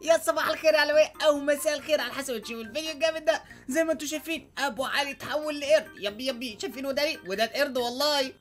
يا صباح الخير على وين او مساء الخير على حسب تشوفوا الفيديو الجامد ده زي ما انتم شايفين ابو علي تحول لقرد يبي يبي شايفين وداني وده القرد والله هاي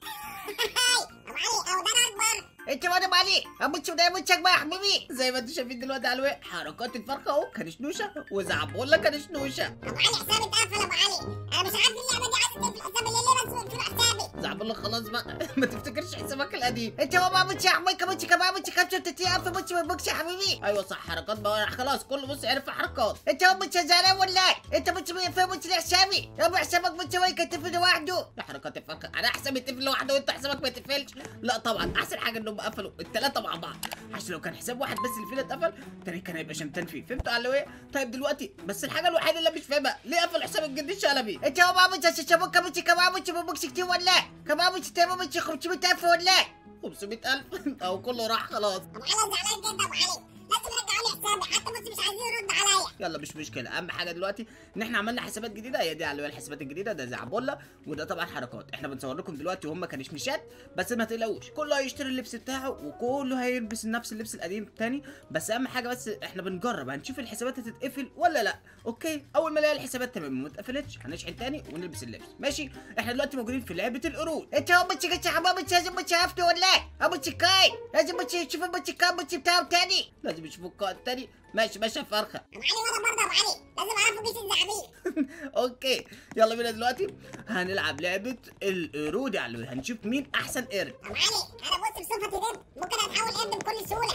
ابو علي او ده اكبر انت وانا ابو علي ابو تشوف ده وشك بقى يا حبيبي زي ما انتم شايفين دلوقتي على الوين حركات الفرخه اهو كنشنوشه وزعبوله كنشنوشه ابو علي حسابي اتقفل ابو علي انا مش عارف اللعبه دي عايزه تقفل حسابي ليه ليه بس وقفلوا حسابي زعبوله خلاص بقى ما تفتكرش حسابك القديم انت هو بابا يا حبيبي كمان كمان بوتش خمسه وتلاتين الف بوتش من بوكس يا حبيبي ايوه صح حركات بقى خلاص كله بص عرف حركات انت هو بوتش زعلان ولا إيه؟ انت بوتش في بوتش لحسابي يا ابو حسابك بوتش وين كتف لوحده لا حركات الفرخه انا حسابي يتقفل لوحده وانت حسابك ما يتقفلش لا طبعا احسن حاجه انهم قفلوا الثلاثه مع بعض عشان لو كان حساب واحد بس اللي فينا اتقفل التاني كان هيبقى شمتان فيه فهمتوا على ايه طيب دلوقتي بس الحاجه الوحيده اللي مش فاهمها ليه قفل حساب الجدي الشلبي انت هو بابا انت شابوك كمان كمان بوتش من بوكس كتير ولا إيه؟ كمان بوتش تمام بوتش 500000 ولا إيه؟ 500000 او كله راح خلاص ابو علي زعلان جدا ابو علي لازم يرجعوا لي حسابي حتى بص مش عايزين يرد عليا يلا مش مشكله اهم حاجه دلوقتي ان احنا عملنا حسابات جديده هي دي على الحسابات الجديده ده زعبوله وده طبعا حركات احنا بنصور لكم دلوقتي وهم كنشمشات بس ما تقلقوش كله هيشتري اللبس بتاعه وكله هيلبس نفس اللبس القديم تاني بس اهم حاجه بس احنا بنجرب هنشوف الحسابات هتتقفل ولا لا اوكي اول ما نلاقي الحسابات تمام ما اتقفلتش هنشحن تاني ونلبس اللبس ماشي احنا دلوقتي موجودين في لعبه القرود انت هو بتشي كتش حباب انت لازم بتشي عرفته ولا ايه ابو تشيكاي لازم بتشي تشوف بتشي كام بتشي بتاعه تاني لازم يشوفوا القائد تاني ماشي ماشي يا فرخه ابو علي وانا برضه ابو علي لازم اعرفوا جيش الزعابيل اوكي يلا بينا دلوقتي هنلعب لعبه القرود يا علوي هنشوف مين احسن قرد ابو علي انا بص بصفتي دب ممكن اتحول قرد بكل سهوله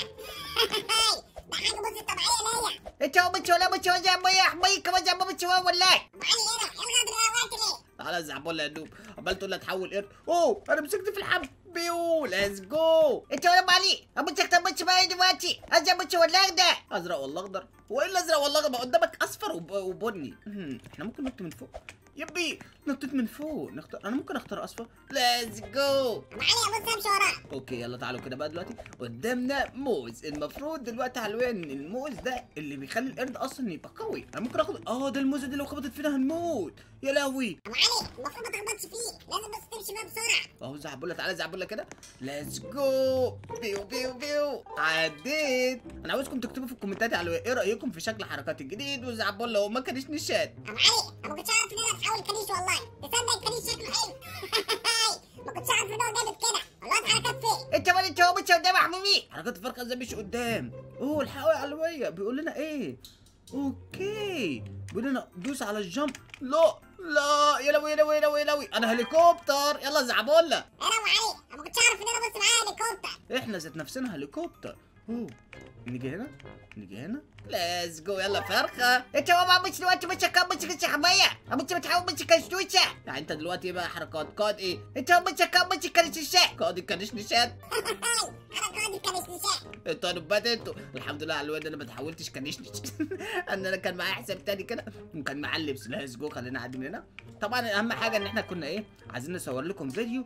هاي ده حاجه بص طبيعيه ليا انت هو بتشي ولا بتشي ولا يا حبيبي كمان زي ما بتشي ولا ايه ابو علي ايه ده ايه الغدر ده وقت ليه تعالى زعبولة يا دوب عمال تقول لي اتحول قرد اوه انا مسكت في الحبل بيو ليتس جو انت ولا علي ابو تكتب بتشي بقى دلوقتي ازرق بتشي ولا اخضر ازرق ولا اخضر هو ايه الازرق ولا اخضر ما قدامك اصفر وب- وبني مم، احنا ممكن ننط من فوق يبي نطيت من فوق نختار انا ممكن اختار اصفر ليتس جو ابو علي بص امشي وراك اوكي يلا تعالوا كده بقى دلوقتي قدامنا موز المفروض دلوقتي علويا ان الموز ده اللي بيخلي القرد اصلا يبقى قوي انا ممكن اخد اه ده الموز ده لو خبطت فينا هنموت يا لهوي ابو علي المفروض ما تخبطش فيه لازم بس تمشي بقى بسرعه اهو زعبوله تعالى زعبوله كده ليتس جو بيو بيو بيو عديت انا عاوزكم تكتبوا في الكومنتات على ايه رايكم في شكل حركات الجديد وزعبوله وما كانش نشات ابو علي انا ما كنتش اعرف ان انا اتحول كنيش والله تصدق الكنيش شكله حلو ما كنتش اعرف ان هو جامد كده والله حركات فين انت مال انت هو مش قدام يا حبيبي حركات الفرقه ازاي مش قدام اوه الحقوا يا علويه بيقول لنا ايه اوكي بيقول لنا دوس على الجمب لا لا يا لوي يا لوي يا لوي يا لوي انا هليكوبتر يلا زعبوله انا ابو علي انا ما كنتش اعرف ان انا بص معايا هليكوبتر احنا ذات نفسنا هليكوبتر اوه نيجي هنا نيجي هنا ليتس جو يلا فرخه انت ما مش دلوقتي مش كم مش كش حمايه ابو انت بتحاول مش كشتوشه يعني انت دلوقتي بقى حركات قائد ايه انت مش كم مش كشتوشه قائد الكنشنشات انا قاعد الكنيش انتوا نبات انتوا الحمد لله على الواد انا ما تحولتش كنشنش ان انا كان معايا حساب تاني كده وكان معاه اللبس ليتس جو خلينا قاعدين هنا طبعا اهم حاجه ان احنا كنا ايه عايزين نصور لكم فيديو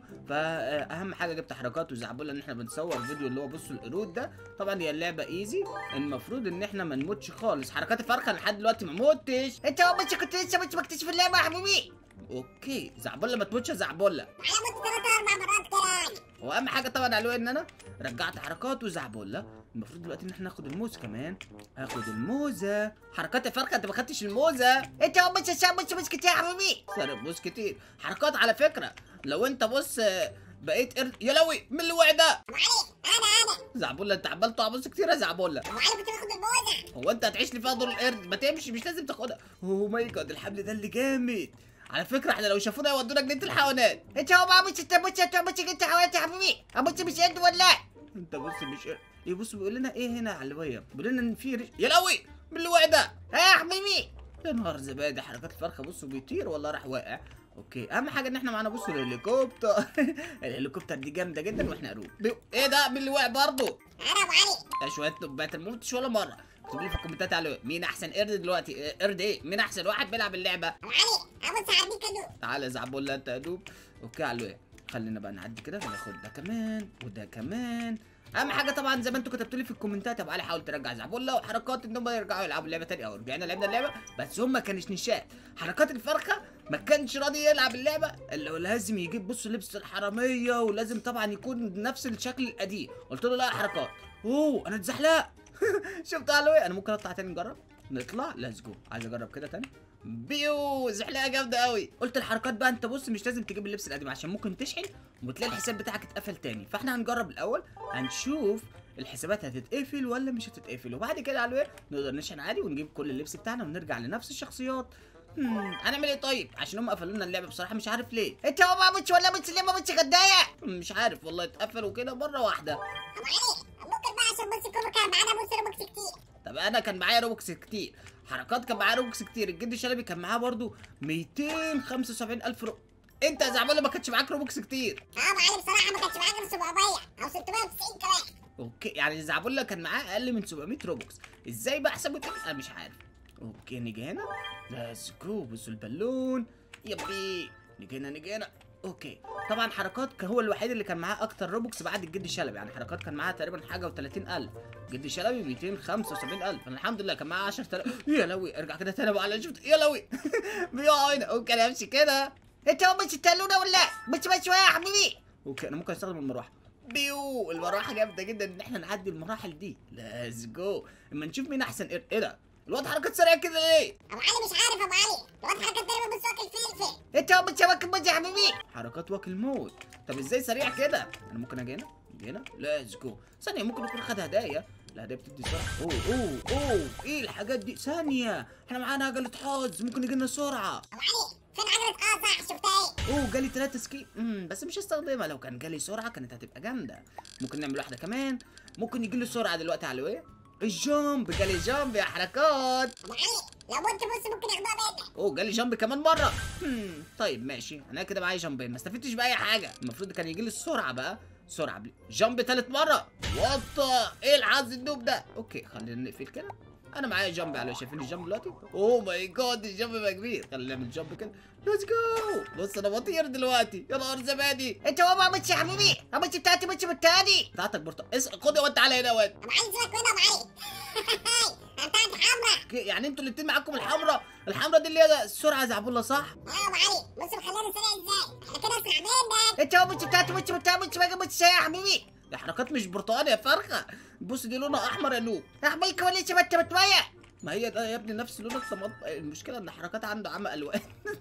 فاهم حاجه جبت حركات وزعبوله ان احنا بنصور فيديو اللي هو بصوا القرود ده طبعا هي اللعبه ايزي المفروض ان احنا ما نموتش خالص حركات الفرخه لحد دلوقتي ما متش انت هو مش كنت لسه مش مكتشف اللعبه يا حبيبي اوكي زعبوله ما تموتش يا زعبوله انا مت ثلاث اربع مرات كده يعني واهم حاجه طبعا على ان انا رجعت حركات وزعبوله المفروض دلوقتي ان احنا ناخد الموز كمان هاخد الموزه حركات يا فرخه انت ما خدتش الموزه انت هو مش مش مش كتير يا حبيبي سارق موز كتير حركات على فكره لو انت بص آه، بقيت قرد يا لوي مين اللي وقع ده ابو علي انا انا زعبوله انت عمال تقع موز كتير يا زعبوله ابو علي كنت باخد الموزه هو انت هتعيش لي فيها دور القرد ما تمشي مش لازم تاخدها اوه ماي جاد الحبل ده اللي جامد على فكره احنا لو شافونا يودونا جنينه الحيوانات انت هو ما مش انت مش انت مش انت حيوانات يا حبيبي ابو انت مش قد ولا انت بص مش قد ايه بص بيقول لنا ايه هنا يا علويه بيقول لنا ان في ريش يا لوي من اللي واقع ده ها يا حبيبي يا نهار زبادي حركات الفرخه بصوا بيطير والله راح واقع اوكي اهم حاجه ان احنا معانا بصوا الهليكوبتر الهليكوبتر دي جامده جدا واحنا قروب بيو- ايه ده مين اللي واقع برضه انا ابو علي ده شويه نبات ما متش ولا مره اكتبوا لي في الكومنتات على مين احسن قرد دلوقتي اه، قرد ايه مين احسن واحد بيلعب اللعبه ابو علي ابص هعديك كده تعالى يا زعبولة انت يا دوب اوكي على الوقت خلينا بقى نعدي كده وناخد ده كمان وده كمان اهم حاجه طبعا زي ما انتوا كتبتوا لي في الكومنتات يا ابو علي حاول ترجع زعبولة وحركات ان هم يرجعوا يلعبوا اللعبه تاني او رجعنا لعبنا اللعبه بس هم كانش نشات حركات الفرخه ما كانش راضي يلعب اللعبه اللي هو لازم يجيب بص لبس الحراميه ولازم طبعا يكون نفس الشكل القديم قلت له لا يا حركات اوه انا اتزحلق شفت علوي انا ممكن اطلع تاني نجرب نطلع ليتس جو عايز اجرب كده تاني بيو زحلقه جامده قوي قلت الحركات بقى انت بص مش لازم تجيب اللبس القديم عشان ممكن تشحن وتلاقي الحساب بتاعك اتقفل تاني فاحنا هنجرب الاول هنشوف الحسابات هتتقفل ولا مش هتتقفل وبعد كده على الوقت نقدر نشحن عادي ونجيب كل اللبس بتاعنا ونرجع لنفس الشخصيات هم، هنعمل ايه طيب عشان هم قفلوا لنا اللعبه بصراحه مش عارف ليه انت هو ما بتش ولا بتش ليه ما بتش غدايه مش عارف والله اتقفلوا كده مره واحده ابو علي ممكن بقى عشان بص كوبر كان معانا بص روبوكس كتير طب انا كان معايا روبوكس كتير حركات كان معايا روبوكس كتير الجد شلبي كان معاه برضو 275 الف رو... انت يا زعبله ما كانش معاك روبوكس كتير اه ابو علي بصراحه ما كانش معانا غير 700 او 690 كمان اوكي يعني الزعبله كان معاه اقل من 700 روبوكس ازاي بقى حسابه كده انا مش عارف اوكي نيجي هنا ليتس جو بصوا البالون يبي نيجي هنا نيجي هنا اوكي طبعا حركات كان هو الوحيد اللي كان معاه اكتر روبوكس بعد الجد شلبي يعني حركات كان معاه تقريبا حاجه و30000 جد شلبي 275000 انا الحمد لله كان معاه 10000 يا لوي ارجع كده تاني بقى على شفت يا لوي بيقع هنا اوكي انا امشي كده انت هو مش التالونة ولا مش مش شوية يا حبيبي اوكي انا ممكن استخدم المروحه بيو المروحه جامده جدا ان احنا نعدي المراحل دي ليتس جو اما نشوف مين احسن ايه إيه ده الواد حركات سريعه كده ليه ابو علي مش عارف ابو علي الواد حركه تقريبا بص واكل فلفل انت هو مش واكل مش يا حبيبي حركات واكل موت طب ازاي سريع كده انا ممكن اجي هنا اجي هنا ليتس جو ثانيه ممكن يكون خد هدايا الهدايا بتدي سرعه اوه اوه اوه ايه الحاجات دي ثانيه احنا معانا عجله حظ ممكن يجي لنا سرعه ابو علي فين عجله اه صح شفتها ايه اوه جالي ثلاثة سكي امم بس مش هستخدمها لو كان جالي سرعة كانت هتبقى جامدة ممكن نعمل واحدة كمان ممكن يجي له سرعة دلوقتي علوية الجامب جالي جامب يا حركات ابو علي لو انت بص ممكن ياخدوها منك اوه جالي جامب كمان مرة هم طيب ماشي انا كده معايا جامبين ما استفدتش بأي حاجة المفروض كان يجي لي السرعة بقى سرعة بلي. جامب تالت مرة وطة ايه الحظ النوب ده اوكي خلينا نقفل كده انا معايا جامب على شايفين الجامب دلوقتي اوه ماي جاد الجامب بقى كبير خلينا نعمل جامب كده ليتس جو بص انا بطير دلوقتي يا نهار زبادي انت هو ما مش يا حبيبي مش بتاعتي مش بالتاني بتاعتك برتقال اس خد يا واد تعالى هنا يا واد ابو علي سيبك منها ابو علي انت عندك حمرا ك- يعني انتوا الاتنين معاكم الحمراء الحمراء دي اللي هي السرعه زعبولة صح اه ابو علي بص مخلينا سريع ازاي احنا كده اسرع منك انت هو مش بتاعتي مش بالتاني مش واكل مش يا حبيبي دي حركات مش برتقال يا فرخه بص دي لونها احمر يا نوب يا حبيبي كمان لسه انت بتويا ما هي ده يا ابني نفس لون الطماطم المشكله ان حركات عنده عمى الوان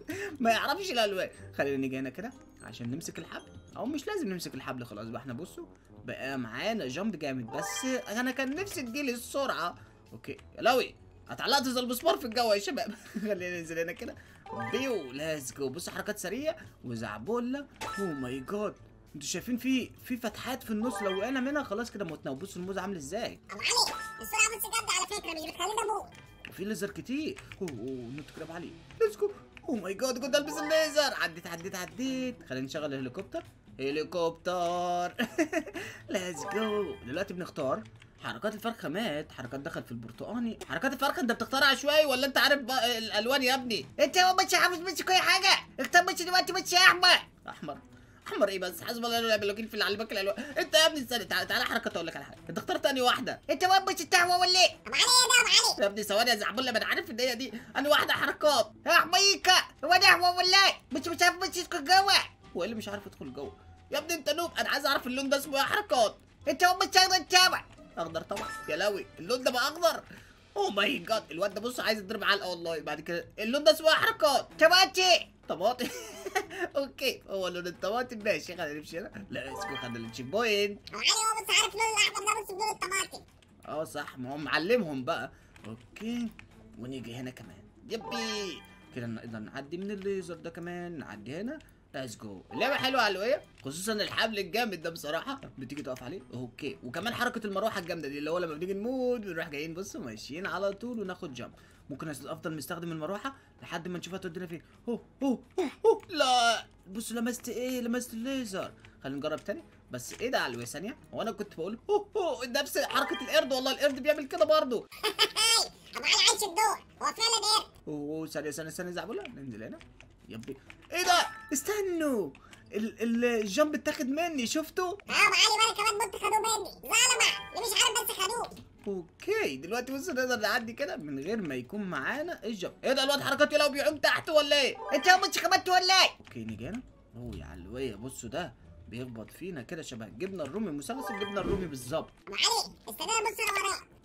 ما يعرفش الالوان خلينا نيجي هنا كده عشان نمسك الحبل او مش لازم نمسك الحبل خلاص بقى احنا بصوا بقى معانا جامب جامد بس انا كان نفسي تجيلي السرعه اوكي يا لوي اتعلقت زي المسمار في الجو يا شباب خلينا ننزل هنا كده بيو ليتس جو بصوا حركات سريعه وزعبوله اوه ماي جاد انتوا شايفين في في فتحات في النص لو وقعنا منها خلاص كده موتنا وبصوا الموز عامل ازاي ابو علي السرعه بص جامده على فكره مش بتخلينا اموت وفي ليزر كتير اوه اوه نط كده بعلي ليتس جو اوه ماي جاد كنت البس الليزر عديت عديت عديت خلينا نشغل الهليكوبتر هليكوبتر ليتس جو دلوقتي بنختار حركات الفرخه مات حركات دخل في البرتقاني حركات الفرخه انت بتختار عشوائي ولا انت عارف بقى الالوان يا ابني انت هو مش حافظ مش كل حاجة اختار مش دلوقتي مش يا احمد احمر احمر ايه بس حسب الله ونعم الوكيل في اللي على بالك الالوان انت يا ابني استنى تعالى تعالى حركات اقول لك على حاجه انت اخترت انهي واحده انت هو مش التهوى ولا ايه ابو علي ايه ده ابو علي يا ابني ثواني يا زعبله ما انا عارف ان هي دي انهي واحده حركات يا حبيبي هو ده هو ولا ايه مش مش عارف مش يدخل جوا هو إيه اللي مش عارف يدخل جوه يا ابني انت نوب انا عايز اعرف اللون ده اسمه ايه حركات انت هو مش هيقدر تتابع اخضر طبعا يا لوي اللون ده بقى اخضر اوه ماي جاد الواد ده بص عايز يضرب علقه والله بعد كده اللون ده اسمه إيه حركات تبعتي طماطم اوكي هو لون الطماطم ماشي خلينا نمشي هنا لا اسكت خدنا التشيك بوينت ابو علي هو بص عارف لون الاحمر ده بص بلون الطماطم اه صح ما هو معلمهم بقى اوكي ونيجي هنا كمان يبي كده نقدر نعدي من الليزر ده كمان نعدي هنا ليتس جو اللعبه حلوه علويه خصوصا الحبل الجامد ده بصراحه بتيجي تقف عليه اوكي وكمان حركه المروحه الجامده دي اللي هو لما بنيجي نموت بنروح جايين بصوا ماشيين على طول وناخد جامب ممكن افضل مستخدم المروحه لحد ما نشوفها تودينا فين اوه اوه اوه اوه لا بصوا لمست ايه لمست الليزر خلينا نجرب تاني بس ايه ده على الوي ثانيه هو انا كنت بقول اوه اوه نفس حركه القرد والله القرد بيعمل كده برضه ابو علي عايش الدور هو فعلا ايه اوه ثانيه ثانيه ثانيه زعبله ننزل هنا يبي ايه ده استنوا ال- ال- الجامب اتاخد مني شفتوا اه ابو علي وانا كمان مت خدوه مني ظلمه اللي مش عارف بس خدوه اوكي دلوقتي بصوا نقدر نعدي كده من غير ما يكون معانا الجامب ايه ده الواد حركاته لو بيعوم تحت ولا ايه انت هو مش خبطت ولا ايه اوكي نيجي هنا اوه يا علوية بصوا ده بيخبط فينا كده شبه الجبنه الرومي مثلث الجبنه الرومي بالظبط ابو علي استنى بص انا وراك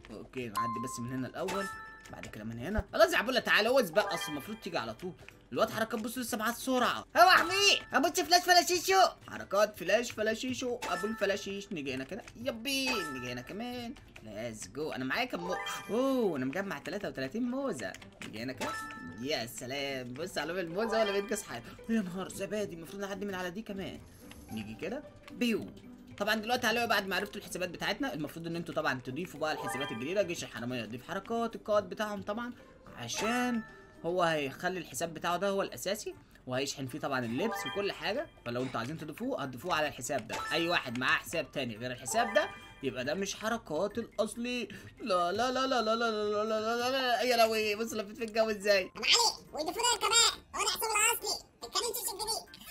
اوكي نعدي بس من هنا الاول بعد كده من هنا خلاص يا عبوله تعالى هو سباق اصل المفروض تيجي على طول الواد حركات بص لسه معاه السرعه هو حبيبي ابص فلاش فلاشيشو حركات فلاش فلاشيشو ابو الفلاشيش نيجي هنا كده يبي نيجي هنا كمان ليتس جو انا معايا كم مو... اوه انا مجمع 33 موزه نيجي هنا كده يا سلام بص على الموزه ولا بينقص حاجه يا نهار زبادي المفروض نعدي من على دي كمان نيجي كده بيو طبعا دلوقتي على بعد ما عرفتوا الحسابات بتاعتنا المفروض ان انتوا طبعا تضيفوا بقى الحسابات الجديده جيش الحراميه يضيف حركات القائد بتاعهم طبعا عشان هو هيخلي الحساب بتاعه ده هو الاساسي وهيشحن فيه طبعا اللبس وكل حاجه فلو انتوا عايزين تضيفوه هتضيفوه على الحساب ده اي واحد معاه حساب تاني غير الحساب ده يبقى ده مش حركات الاصلي لا لا لا لا لا لا لا لا لا لا لا يا لوي بص لفيت في الجو ازاي ابو علي ويضيفونا كمان هو ده حساب الاصلي الكنيسيس الجديد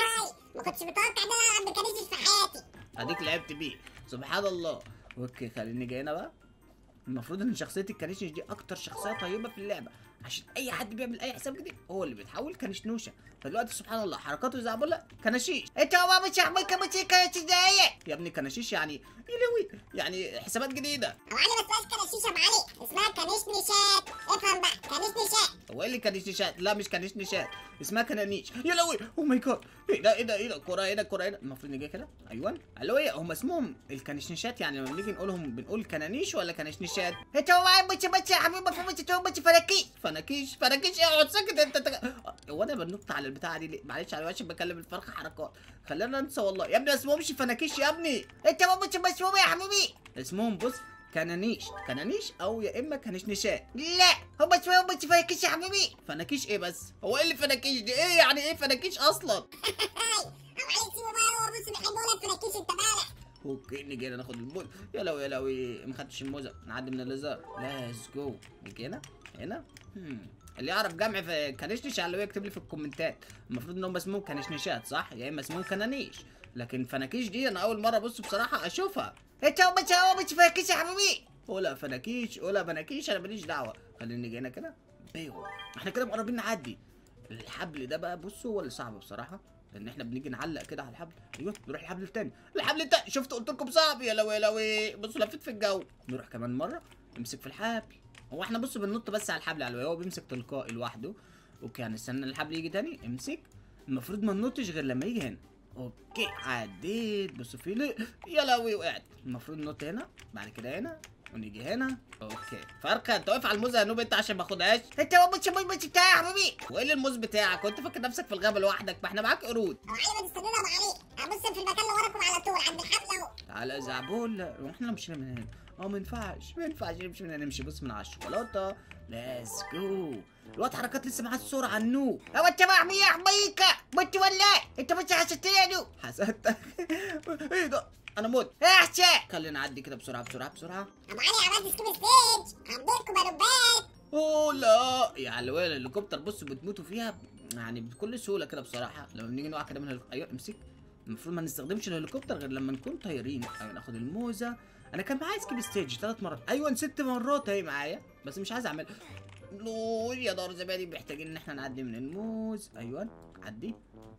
ما كنتش متوقع ان انا العب بكنيسيس في حياتي اديك لعبت بيه سبحان الله اوكي خليني جاي هنا بقى المفروض ان شخصيه الكنيشنش دي اكتر شخصيه طيبه في اللعبه عشان اي حد بيعمل اي حساب جديد هو اللي بيتحول كنشنوشه فدلوقتي سبحان الله حركاته زي بقول لك كناشيش انت هو بابا شحمي كابتن كابتن دقايق يا ابني كناشيش يعني يلوي يعني حسابات جديده ابو علي ما اسمهاش كنيسيس يا ابو علي اسمها كنيشنيشات افهم بقى كنيشنيشات هو ايه اللي كنشنشات لا مش كنشنشات اسمها كنانيش يا لوي او ماي جاد ايه ده ايه ده ايه ده كوره هنا كوره هنا المفروض نيجي كده ايوه الو ايه هم اسمهم الكنشنشات يعني لما بنيجي نقولهم بنقول كنانيش ولا كنشنشات انت هو معايا بص بص يا حبيبي مفهوم انت هو بص فلكي فناكيش فناكيش اقعد ساكت انت تك... هو انا بنط على البتاعه دي ليه؟ معلش على وشي بكلم الفرخه حركات خلينا ننسى والله يا ابني ما اسمهمش فناكيش يا ابني انت هو بص بص هو يا حبيبي اسمهم بص كنانيش كنانيش او يا اما كنشنشات لا هو بص هو بص فلكيش يا حبيبي فناكيش ايه بس هو ايه اللي فناكيش دي ايه يعني ايه فناكيش اصلا ابو علي سيبه بقى هو بص بيحب يقول لك كنيسيس انت مالك اوكي نيجي هنا ناخد الموز يا لو يا لوي ما خدتش الموزه نعدي من الليزر ليتس جو نيجي هنا هنا هم. اللي يعرف جمع في كنشنش على اللي يكتب لي في الكومنتات المفروض انهم اسمهم كنشنشات صح يا اما اسمهم كنانيش لكن فناكيش دي انا اول مره بص بصراحه اشوفها انت هو بص هو بص فلكيش يا حبيبي ولا فناكيش ولا بناكيش انا ماليش دعوه خلينا نيجي هنا كده بيو احنا كده مقربين نعدي الحبل ده بقى بصوا هو اللي صعب بصراحه لان احنا بنيجي نعلق كده على الحبل ايوه نروح الحبل التاني الحبل التاني شفت قلت لكم صعب يا لوي يا لوي بصوا لفيت في الجو نروح كمان مره نمسك في الحبل هو احنا بصوا بننط بس على الحبل على هو بيمسك تلقائي لوحده اوكي هنستنى الحبل يجي تاني امسك المفروض ما ننطش غير لما يجي هنا اوكي عديت بصوا في ليه يا لوي وقعت المفروض ننط هنا بعد كده هنا ونيجي هنا اوكي فرخه انت واقف على الموزه يا نوب انت عشان ما اخدهاش انت هو بص بص بص بتاعي يا حبيبي وايه اللي الموز بتاعك كنت فاكر نفسك في الغابه لوحدك ما احنا معاك قرود ابو علي ما تستنونا ابو علي ابص في المكان اللي وراكم على طول عند الحبل اهو تعالى يا زعبول واحنا لو مشينا من هنا اه ما ينفعش ما ينفعش نمشي من هنا نمشي بص من على الشوكولاته ليتس جو الواد حركات لسه معاه السرعه النو هو انت محمي يا حبيبي بنت ولا انت بص حسيتني يا نو حسدت ايه ده انا موت احسن خلينا نعدي كده بسرعه بسرعه بسرعه ابو علي عملت سكيب ستيج عندكم يا دبات اوه لا يا علوية الهليكوبتر بصوا بتموتوا فيها يعني بكل سهوله كده بصراحه لما بنيجي نقع كده من الهليكوبتر ايوه امسك المفروض ما نستخدمش الهليكوبتر غير لما نكون طايرين ايوه ناخد الموزه انا كان معايا سكيب ستيج ثلاث مرات ايوه ست مرات اهي معايا بس مش عايز اعمل نور يا دار زبادي محتاجين ان احنا نعدي من الموز ايوه عدي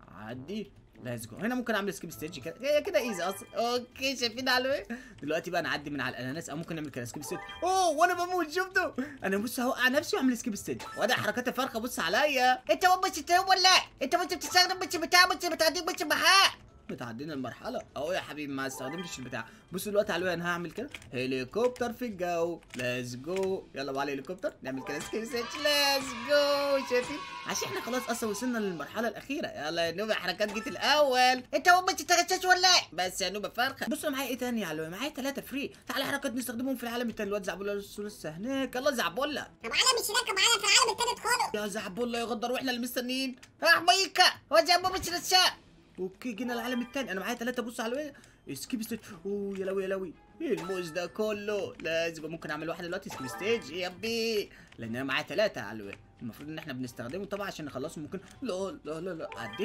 عدي ليتس جو هنا ممكن اعمل سكيب ستيج كده هي كده ايزي اصلا اوكي شايفين على ايه دلوقتي بقى نعدي من على الاناناس او ممكن نعمل كده سكيب ستيج اوه وانا بموت شفتوا انا بص هوقع نفسي واعمل سكيب ستيج وده حركات الفرخه بص عليا انت هو بص انت هو ولا انت بص بتستخدم بص بتاع بص بتعدي بص معاه متعدين المرحله اهو يا حبيبي ما استخدمتش البتاع بصوا دلوقتي على انا هعمل كده هليكوبتر في الجو ليتس جو يلا بقى على هليكوبتر نعمل كده سكيب ستيج ليتس جو شايفين عشان احنا خلاص اصلا وصلنا للمرحله الاخيره يلا يا نوبه حركات جيت الاول انت هو بص تغشاش ولا بس يا نوبه فرخه بصوا معايا ايه تاني يا علوي معايا ثلاثه فري تعالى حركات نستخدمهم في العالم التاني الواد زعبوله لسه هناك يلا زعبوله ابو علي مش هناك ابو علي في العالم التاني ادخلوا يا زعبوله يا غدر واحنا اللي مستنيين حبيبي هو زي ما بص رشاق اوكي جينا العالم التاني انا معايا ثلاثه بص على سكيب ستيج اوه يا لوي يا لوي ايه الموز ده كله لازم ممكن اعمل واحد دلوقتي سكيب ستيج يابي لان انا معايا ثلاثه على المفروض ان احنا بنستخدمه طبعا عشان نخلصه ممكن لا لا لا لا عديت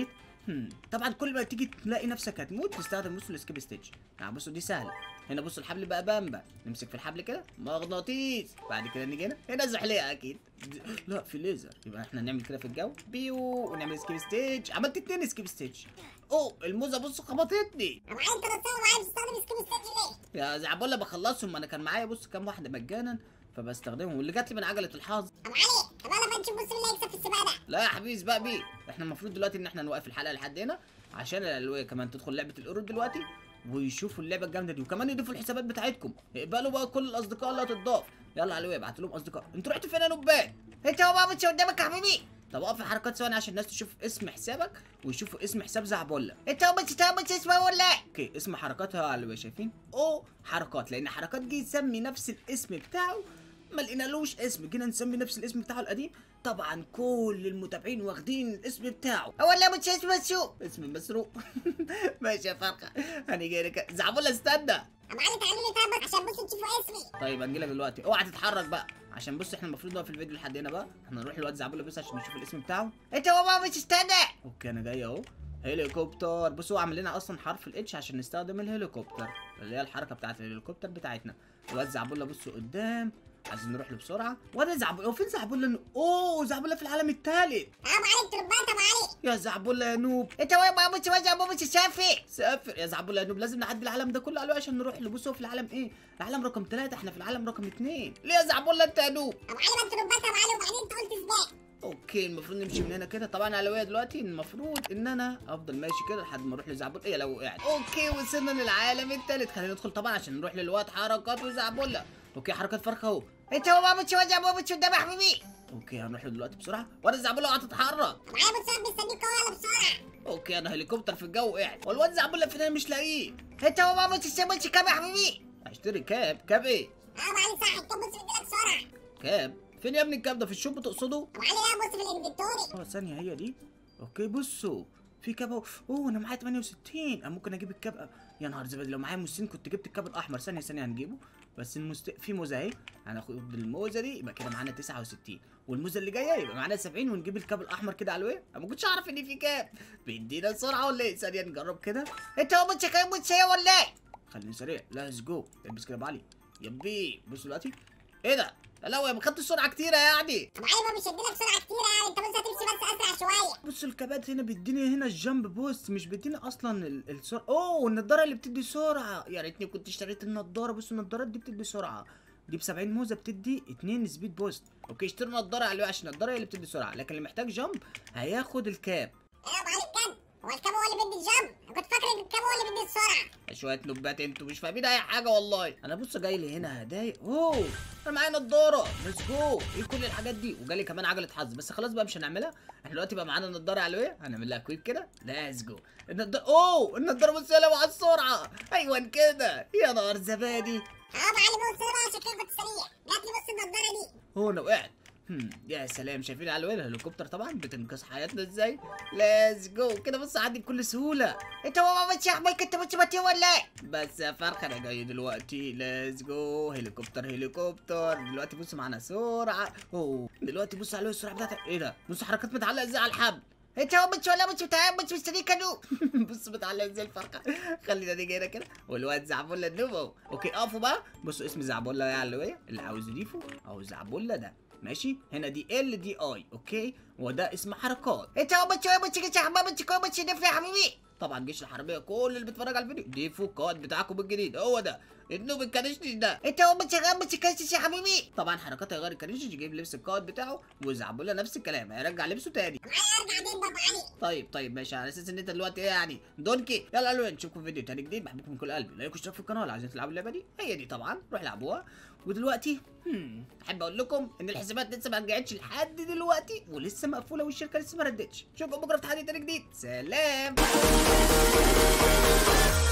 هم. طبعا كل ما تيجي تلاقي نفسك هتموت تستخدم بصوا السكيب ستيج يعني بصوا دي سهله هنا بصوا الحبل بقى بامبا نمسك في الحبل كده مغناطيس بعد كده نيجي هنا هنا زحليقه اكيد لا في ليزر يبقى احنا نعمل كده في الجو بيو ونعمل سكيب ستيج عملت اتنين سكيب ستيج اوه الموزه بصوا خبطتني ابو علي انت نصاب وعايز تستخدم سكيب ستيج ليه؟ يا زعبولة بخلصهم ما انا كان معايا بص كام واحده مجانا فبستخدمهم واللي جات لي من عجله الحظ ابو علي طب انا بقى نشوف بص مين اللي هيكسب في السباق ده لا يا حبيبي سباق بيه احنا المفروض دلوقتي ان احنا نوقف الحلقه لحد هنا عشان الالويه كمان تدخل لعبه القرود دلوقتي ويشوفوا اللعبه الجامده دي وكمان يضيفوا الحسابات بتاعتكم اقبلوا بقى كل الاصدقاء اللي هتضاف يلا علوية ابعت لهم اصدقاء انتوا رحتوا فين يا نوبات انت هو بابا قدامك يا حبيبي طب اقف الحركات ثواني عشان الناس تشوف اسم حسابك ويشوفوا اسم حساب زعبولة انت هو بس بس اسمه ولا اوكي اسم حركاتها على اللي شايفين او حركات لان حركات جه يسمي نفس الاسم بتاعه ما لقينالوش اسم جينا نسمي نفس الاسم بتاعه القديم طبعا كل المتابعين واخدين الاسم بتاعه ولا مش اسمه سوق اسم مسروق ماشي يا فرقه هنيجي لك زعبولة استنى ابو علي تعالوا لي طيب بس عشان بصوا تشوفوا اسمي طيب هنجيلك دلوقتي اوعى تتحرك بقى عشان بص احنا المفروض نقف الفيديو لحد هنا بقى احنا نروح لواد زعبولة بس عشان نشوف الاسم بتاعه انت هو بابا مش استنى اوكي انا جاي اهو هليكوبتر بصوا هو عامل لنا اصلا حرف الاتش عشان نستخدم الهليكوبتر اللي هي الحركه بتاعت الهليكوبتر بتاعتنا الواد زعبولة بصوا قدام عايزين نروح له بسرعه وانا زعبولة هو فين زعبولة اوه زعبولة في العالم الثالث ابو علي التربات ابو علي يا زعبولة يا نوب انت هو بابا مش وزع بابا مش سافي سافر يا زعبولة يا نوب لازم نعدي العالم ده كله عليه عشان نروح له بصوا في العالم ايه العالم رقم ثلاثة احنا في العالم رقم اثنين ليه يا زعبولة انت يا نوب ابو علي ما التربات ابو علي وبعدين انت قلت سباق اوكي المفروض نمشي من هنا كده طبعا علوية دلوقتي المفروض ان انا افضل ماشي كده لحد ما اروح لزعبول ايه لو وقعت اوكي وصلنا للعالم الثالث خلينا ندخل طبعا عشان نروح للواد حركات وزعبولة اوكي حركات فرخة اهو انت هو بابا مش وزع بابا مش قدام يا حبيبي اوكي هنروح له دلوقتي بسرعه وانا زعبولة هتتحرك ابو علي بص انا مستنيك اهو يلا بسرعه اوكي انا هليكوبتر في الجو وقعت والواد زعبولة فين أنا مش لاقيه انت هو بابا مش مش كام يا حبيبي هشتري كاب كاب ايه اه ابو علي صح انت بص مديلك بسرعه كاب فين يا ابني الكاب ده في الشوب بتقصده ابو علي لا بص في الانفنتوري اه ثانية هي دي اوكي بصوا في كاب اهو اوه انا معايا 68 انا ممكن اجيب الكاب يا نهار زبادي لو معايا موزتين كنت جبت الكاب الاحمر ثانية ثانية هنجيبه بس المست... في موزة اهي هناخد الموزة دي يبقى كده معانا 69 والموزة اللي جاية يبقى معانا 70 ونجيب الكاب الاحمر كده على الوجه انا ما كنتش اعرف ان في كاب بيدينا سرعة ولا ايه ثانية نجرب كده انت هو مش كام مش هي ولا خليني سريع ليتس جو البس كده بعلي يبي بص دلوقتي ايه ده لا ما خدتش سرعة كتيرة يعني ابو علي ما مش هديلك بسرعه كتير يعني انت بص هتمشي بس اسرع شويه بص الكابات هنا بيديني هنا الجامب بوست مش بيديني اصلا ال- السرعه اوه النضاره اللي بتدي سرعه يا ريتني كنت اشتريت النضاره بص النضارات دي بتدي سرعه دي ب 70 موزه بتدي 2 سبيد بوست اوكي اشتري نضاره عليه عشان النضاره هي اللي بتدي سرعه لكن اللي محتاج جامب هياخد الكاب ايه يا ابو علي بجد هو الكاب هو اللي بيدي الجنب انا كنت فاكر ان الكاب هو اللي بيدي السرعه شويه نوبات انتوا مش فاهمين اي حاجه والله انا بص جاي لي هنا هدايا اوه انا معايا نضاره ليتس جو ايه كل الحاجات دي وجالي كمان عجله حظ بس خلاص بقى مش هنعملها احنا دلوقتي بقى معانا نضاره علويه هنعمل لها كويك كده ليتس جو النضاره اوه النضاره بص يا مع السرعه ايوه كده يا نهار زبادي اه ابو علي بص بقى عشان كده كنت سريع جات لي بص النضاره دي هو انا وقعت هم، يا سلام شايفين علويه الهليكوبتر طبعا بتنقذ حياتنا ازاي ليتس جو كده بص عدي بكل سهوله انت هو بابا مش حبيبي انت مش متي ولا بس يا فرخ انا جاي دلوقتي ليتس جو هليكوبتر هليكوبتر دلوقتي بص معانا سرعه اوه دلوقتي بص عليه السرعه بتاعتك ايه ده بص حركات متعلقه ازاي على الحبل انت هو مش ولا مش بتاع مش مستني كانوا بص متعلق ازاي الفرخه خلينا نيجي هنا كده والواد زعبولة النوب اهو اوكي اقفوا بقى بصوا اسم زعبولة يا علوية اللي عاوز يضيفه اهو زعبولة ده ماشي هنا دي ال دي اي اوكي وده اسم حركات انت هو مش هو مش كده حبيبي مش كده مش نفع يا حبيبي طبعا جيش الحربيه كل اللي بيتفرج على الفيديو ضيفوا القائد بتاعكم الجديد هو ده النوب الكنشنش ده انت هو مش مش كده يا حبيبي طبعا حركات هيغير الكنشنش يجيب لبس القائد بتاعه وزعبولة نفس الكلام هيرجع لبسه تاني معايا ارجع دين بابا علي طيب طيب ماشي على اساس ان انت دلوقتي ايه يعني دونكي يلا الوان نشوفكم في فيديو تاني جديد بحبكم من كل قلبي لايك واشتراك في القناه لو عايزين تلعبوا اللعبه دي هي دي طبعا روح العبوها ودلوقتي هم، احب اقول لكم ان الحسابات لسه ما رجعتش لحد دلوقتي ولسه مقفوله والشركه لسه ما ردتش اشوفكم بكره في تحدي تاني جديد سلام